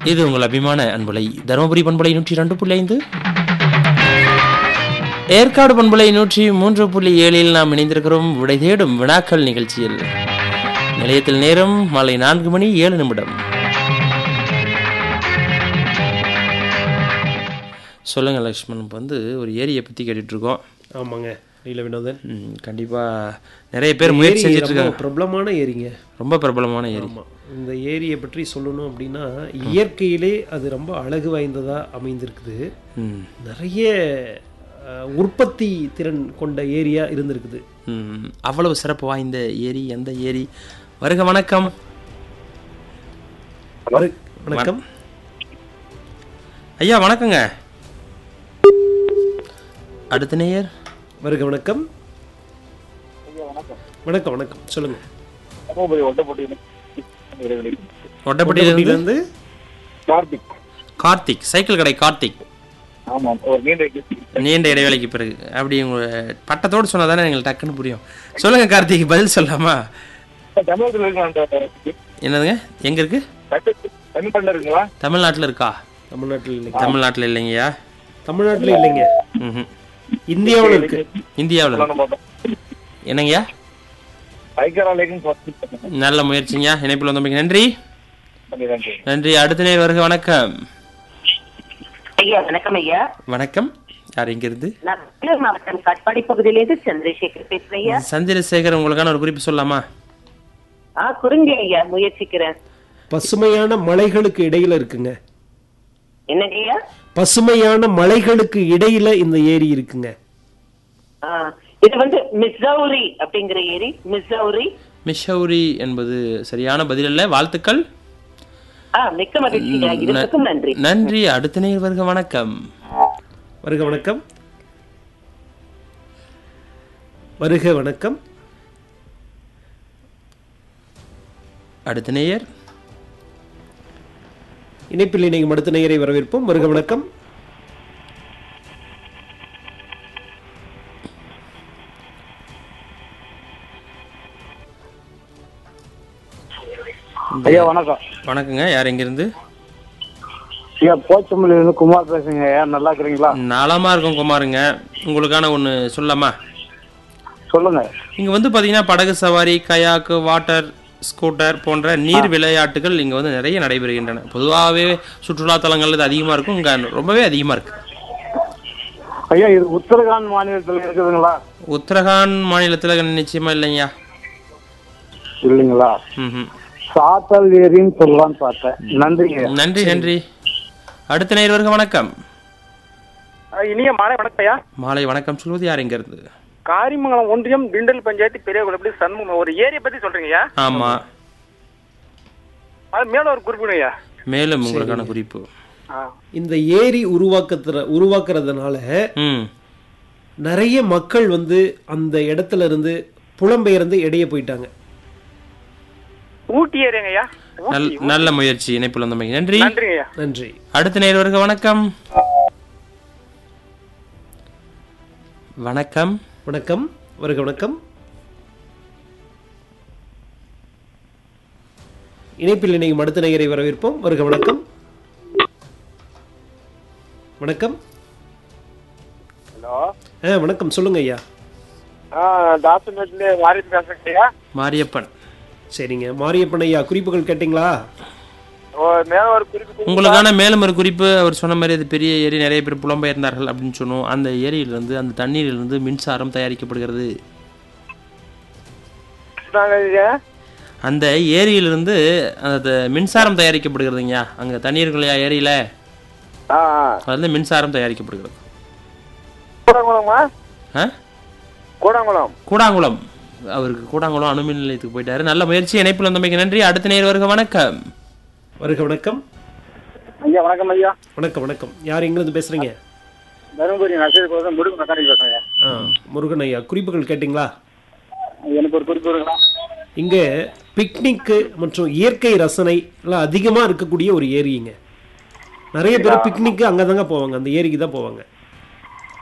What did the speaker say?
இது உங்கள் அபிமான அன்பலை தருமபுரி பண்பலை நூற்றி ரெண்டு புள்ளி ஐந்து ஏற்காடு பண்பலை நூற்றி மூன்று புள்ளி ஏழில் நாம் இணைந்திருக்கிறோம் விடை தேடும் வினாக்கள் நிகழ்ச்சியில் நிலையத்தில் நேரம் மாலை நான்கு மணி ஏழு நிமிடம் சொல்லுங்க லக்ஷ்மண் இப்போ வந்து ஒரு ஏரியை பற்றி கேட்டுட்டு இருக்கோம் ஆமாங்க நீல வினோதன் ம், கண்டிப்பா நிறைய பேர் முயற்சி ஏரி செஞ்சுட்டு ரொம்ப இருக்காங்க பிரபலமான ஏரிங்க ரொம்ப பிரபலமான ஏரி ஆமா இந்த ஏரியை பற்றி சொல்லணும் அப்படின்னா இயற்கையிலே அது ரொம்ப அழகு வாய்ந்ததா அமைந்திருக்குது ம் நிறைய அஹ், உற்பத்தி திறன் கொண்ட ஏரியா இருந்திருக்குது ம், அவ்வளவு சிறப்பு வாய்ந்த ஏரி எந்த ஏரி வருக வணக்கம் வரு- வணக்கம் ஐயா வணக்கங்க அடுத்த நேயர் வருக வணக்கம் வணக்கம் வணக்கம் சொல்லுங்க ஒட்டப்பட்டியிலிருந்து இருந்து கார்த்திக் கார்த்திக் சைக்கிள் கடை கார்த்திக் ஆமாம் ஒரு நீண்ட இடைவெளி. நீண்ட இடைவேளைக்கு பிறகு அப்படி உங்க பட்டத்தோடு சொன்னா தானே எங்களுக்கு டக்குன்னு புரியும் சொல்லுங்க கார்த்திக் பதில் சொல்லாமா தமிழகத்துல இருக்கு அந்த என்னதுங்க எங்க இருக்கு தமிழ்நாட்டில் இருக்குங்களா தமிழ்நாட்டில் தமிழ்நாட்டில் இருக்கா இல்லைங்க தமிழ்நாட்டில் இல்லைங்கய்யா தமிழ்நாட்டில் இல்லைங்க ம்ஹும். இந்தியாவில் இருக்கு இந்தியாவில் இருக்கு. நம்ம என்னங்கய்யா ஐக்கரா லேக்குன்னு சொல்லி நல்ல முயற்சிங்க இணைப்பில் வந்தமைக்கு நன்றி பண்ணிடுறேன் நன்றி அடுத்த நேர் வருக வணக்கம் ஐயா வணக்கம் ஐயா வணக்கம் யார் இங்க இருந்து நான் வேலூர் மாவட்டம் காட்பாடி பகுதியிலிருந்து சந்திரசேகர் பேசுறேன் ஐயா சந்திரசேகர் உங்களுக்கான ஒரு குறிப்பு சொல்லலாமா ஆ குறுங்க ஐயா முயற்சிக்கிறேன் பசுமையான மலைகளுக்கு இடையில இருக்குங்க என்னங்க ஐயா பசுமையான மலைகளுக்கு இடையில இந்த ஏரி இருக்குங்க ஆ, இது வந்து மிசௌரி அப்படிங்கிற ஏரி மிசௌரி மிஷௌரி என்பது சரியான பதில் அல்ல வாழ்த்துக்கள் ஆ மிக்க மகிழ்ச்சி ஐயா இருவருக்கும் நன்றி நன்றி அடுத்த நேர் வருக வணக்கம் வருக வணக்கம் வருக வணக்கம் அடுத்த நேயர் இணைப்பில் இணையும் அடுத்த நேயரை வரவேற்போம் வருக வணக்கம் ஐயா வணக்கம் வணக்கங்க யார் எங்கிருந்து ஐயா போச்சம்பள்ளியில இருந்து குமார் பேசுங்க ஐயா நல்லா இருக்கிறீங்களா நலமா இருக்கும் குமாருங்க உங்களுக்கான ஒன்று சொல்லலாமா சொல்லுங்க இங்க வந்து பாத்தீங்கன்னா படகு சவாரி கயாக்கு வாட்டர் ஸ்கூட்டர் போன்ற நீர் விளையாட்டுகள் இங்க வந்து நிறைய நடைபெறுகின்றன பொதுவாகவே சுற்றுலா தலங்கள் இது அதிகமா இருக்கும் இங்க ரொம்பவே அதிகமா இருக்கு ஐயா இது உத்தரகாண்ட் மாநிலத்தில் இருக்குதுங்களா உத்தரகாண்ட் மாநிலத்துல நிச்சயமா இல்லைங்கய்யா இல்லைங்களா ம்ஹும். சாத்தல் ஏரின்னு சொல்லலாம்னு பார்த்தேன் நன்றிங்க நன்றி நன்றி அடுத்த நேர் வருக வணக்கம் இனிய மாலை வணக்கம் ஐயா மாலை வணக்கம் சொல்வது யார் எங்க இருந்து காரிமங்கலம் ஒன்றியம் திண்டல் பஞ்சாயத்து பெரிய குளப்படி சண்முகம் ஒரு ஏரியா பத்தி சொல்றீங்க ஐயா ஆமா அது மேல ஒரு குறிப்பிடும் ஐயா மேலும் உங்களுக்கான குறிப்பு இந்த ஏரி உருவாக்கத்துல உருவாக்குறதுனால ம் நிறைய மக்கள் வந்து அந்த இடத்துல இருந்து புலம்பெயர்ந்து இடைய போயிட்டாங்க ஊட்டி ஏரியாங்க ஐயா நல் நல்ல முயற்சி இணைப்பில் வந்தமைக்கு நன்றி நன்றிங்க ஐயா நன்றி அடுத்த நேர் வருக வணக்கம் வணக்கம் வணக்கம் வருக வணக்கம் இணைப்பில் இணையும் அடுத்த நேயரை வரவேற்போம் வருக வணக்கம் வணக்கம் ஹலோ ஆ வணக்கம் சொல்லுங்க ஐயா தாசமேட்ல மாறி பேசுறேங்க ஐயா மாரியப்பன் சரிங்க மாரியப்பன் ஐயா குறிப்புகள் கேட்டிங்களா மேல ஒரு குறிப்பிட்ட உங்களுக்கான மேலும் ஒரு குறிப்பு அவர் சொன்ன மாதிரி அது பெரிய ஏரி நிறைய பேர் புலம்பெயர்ந்தார்கள் அப்படின்னு சொன்னோம் அந்த ஏரியிலிருந்து அந்த தண்ணீரிலிருந்து மின்சாரம் தயாரிக்கப்படுகிறது அந்த ஏரியிலிருந்து அந்த மின்சாரம் தயாரிக்கப்படுகிறதுங்க அங்க தண்ணீர் இருக்கு இல்லையா ஏரியில அதுல மின்சாரம் தயாரிக்கப்படுகிறது கூடங்குளமா ஆ? கூடங்குளம் கூடாங்குளம் அவருக்கு கூடாங்குளம் அணுமின் நிலையத்துக்கு போயிட்டாரு நல்ல முயற்சி இணைப்பில் வந்தமைக்கு நன்றி அடுத்த நேர் வருக வணக்கம் வருக வணக்கம் ஐயா வணக்கம் ஐயா வணக்கம் வணக்கம் யார் எங்கிருந்து பேசுறீங்க தருமபுரி நர்சரி கோசம் முருகன் மெக்கானிக் பேசுறேங்க ஆ முருகன் ஐயா குறிப்புகள் கேட்டிங்களா எனக்கு ஒரு குறிப்பு இருக்குங்களா இங்க பிக்னிக்கு மற்றும் இயற்கை ரசனை எல்லாம் அதிகமா இருக்கக்கூடிய ஒரு ஏரிங்க நிறைய பேர் பிக்னிக்கு அங்கதாங்க போவாங்க அந்த ஏரிக்கு தான் போவாங்க